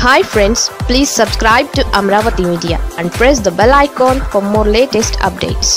hi friends please subscribe to Amaravati media and press the bell icon for more latest updates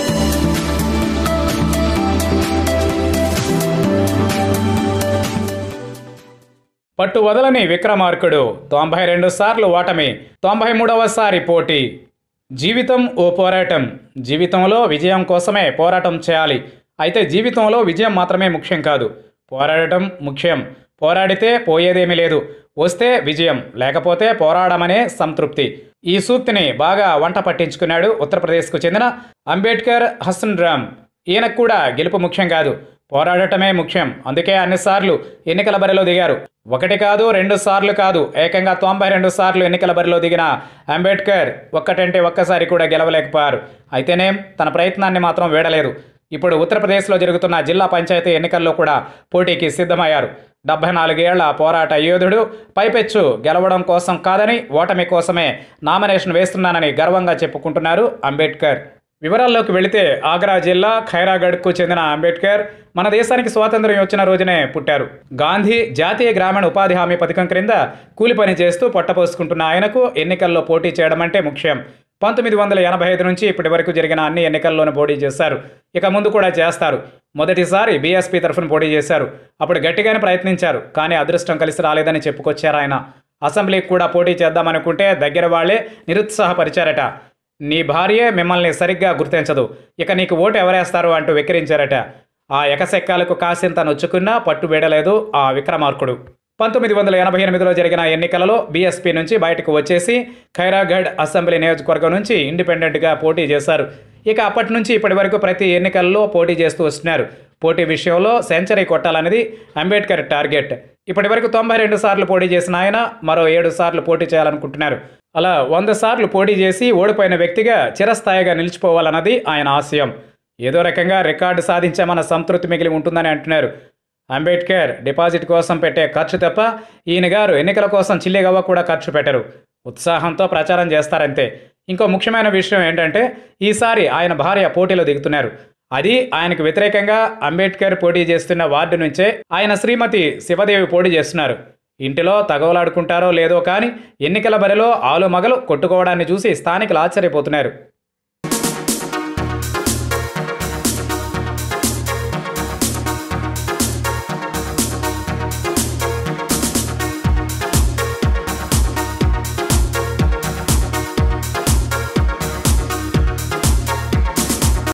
పట్టు వదలని విక్రమార్కుడు తొంభై రెండు సార్లు ఓటమి తొంభై మూడవసారి పోటీ జీవితం ఓ పోరాటం జీవితంలో విజయం కోసమే పోరాటం చేయాలి అయితే జీవితంలో విజయం మాత్రమే ముఖ్యం కాదు పోరాడటం ముఖ్యం పోరాడితే పోయేదేమీ లేదు వస్తే విజయం లేకపోతే పోరాడమనే సంతృప్తి ఈ సూక్తిని బాగా వంట పట్టించుకున్నాడు ఉత్తరప్రదేశ్కు చెందిన అంబేద్కర్ హసన్ రామ్ ఈయనకు కూడా గెలుపు ముఖ్యం కాదు పోరాడటమే ముఖ్యం అందుకే అన్నిసార్లు ఎన్నికల బరిలో దిగారు ఒకటి కాదు రెండు సార్లు కాదు ఏకంగా తొంభై రెండు సార్లు ఎన్నికల బరిలో దిగిన అంబేద్కర్ ఒక్కటంటే ఒక్కసారి కూడా గెలవలేకపోయారు అయితేనేం తన ప్రయత్నాన్ని మాత్రం వీడలేదు ఇప్పుడు ఉత్తరప్రదేశ్లో జరుగుతున్న జిల్లా పంచాయతీ ఎన్నికల్లో కూడా పోటీకి సిద్ధమయ్యారు డెబ్బై నాలుగేళ్ల పోరాట యోధుడు పైపెచ్చు గెలవడం కోసం కాదని ఓటమి కోసమే నామినేషన్ వేస్తున్నానని గర్వంగా చెప్పుకుంటున్నారు అంబేద్కర్ వివరాల్లోకి వెళితే ఆగ్రా జిల్లా ఖైరాగఢ్కు చెందిన అంబేద్కర్ మన దేశానికి స్వాతంత్ర్యం వచ్చిన రోజునే పుట్టారు గాంధీ జాతీయ గ్రామీణ ఉపాధి హామీ పథకం క్రింద కూలి పని చేస్తూ పొట్టపోసుకుంటున్న ఆయనకు ఎన్నికల్లో పోటీ చేయడం అంటే ముఖ్యం పంతొమ్మిది వందల ఎనభై ఐదు నుంచి ఇప్పటి వరకు జరిగిన అన్ని ఎన్నికల్లోనూ పోటీ చేశారు ఇక ముందు కూడా చేస్తారు మొదటిసారి బీఎస్పీ తరఫున పోటీ చేశారు అప్పుడు గట్టిగానే ప్రయత్నించారు కానీ అదృష్టం కలిసి రాలేదని చెప్పుకొచ్చారు ఆయన అసెంబ్లీకి కూడా పోటీ చేద్దామనుకుంటే దగ్గర వాళ్లే నిరుత్సాహపరిచారట నీ భార్యే మిమ్మల్ని సరిగ్గా గుర్తించదు ఇక నీకు ఓటు ఎవరేస్తారు అంటూ వెక్కిరించారట ఆ ఎకసెక్కాలకు కాసింత నొచ్చుకున్నా పట్టు వీడలేదు ఆ విక్రమార్కుడు పంతొమ్మిది వందల ఎనభై ఎనిమిదిలో జరిగిన ఎన్నికలలో బీఎస్పీ నుంచి బయటకు వచ్చేసి ఖైరాగఢ్ అసెంబ్లీ నియోజకవర్గం నుంచి ఇండిపెండెంట్గా పోటీ చేశారు ఇక అప్పటి నుంచి ఇప్పటి వరకు ప్రతి ఎన్నికల్లో పోటీ చేస్తూ వస్తున్నారు పోటీ విషయంలో సెంచరీ కొట్టాలనేది అంబేద్కర్ టార్గెట్ ఇప్పటి వరకు తొంభై రెండు సార్లు పోటీ చేసిన ఆయన మరో ఏడు సార్లు పోటీ చేయాలనుకుంటున్నారు అలా వంద సార్లు పోటీ చేసి ఓడిపోయిన వ్యక్తిగా చిరస్థాయిగా నిలిచిపోవాలన్నది ఆయన ఆశయం ఏదో రకంగా రికార్డు సాధించామన్న సంతృప్తి మిగిలి ఉంటుందని అంటున్నారు అంబేద్కర్ డిపాజిట్ కోసం పెట్టే ఖర్చు తప్ప ఈయన గారు ఎన్నికల కోసం చిల్లిగవ్వ కూడా ఖర్చు పెట్టరు ఉత్సాహంతో ప్రచారం చేస్తారంతే ఇంకో ముఖ్యమైన విషయం ఏంటంటే ఈసారి ఆయన భార్య పోటీలో దిగుతున్నారు అది ఆయనకు వ్యతిరేకంగా అంబేద్కర్ పోటీ చేస్తున్న వార్డు నుంచే ఆయన శ్రీమతి శివదేవి పోటీ చేస్తున్నారు ఇంటిలో తగవలాడుకుంటారో లేదో కానీ ఎన్నికల బరిలో ఆలు మగలు కొట్టుకోవడాన్ని చూసి స్థానికులు ఆశ్చర్యపోతున్నారు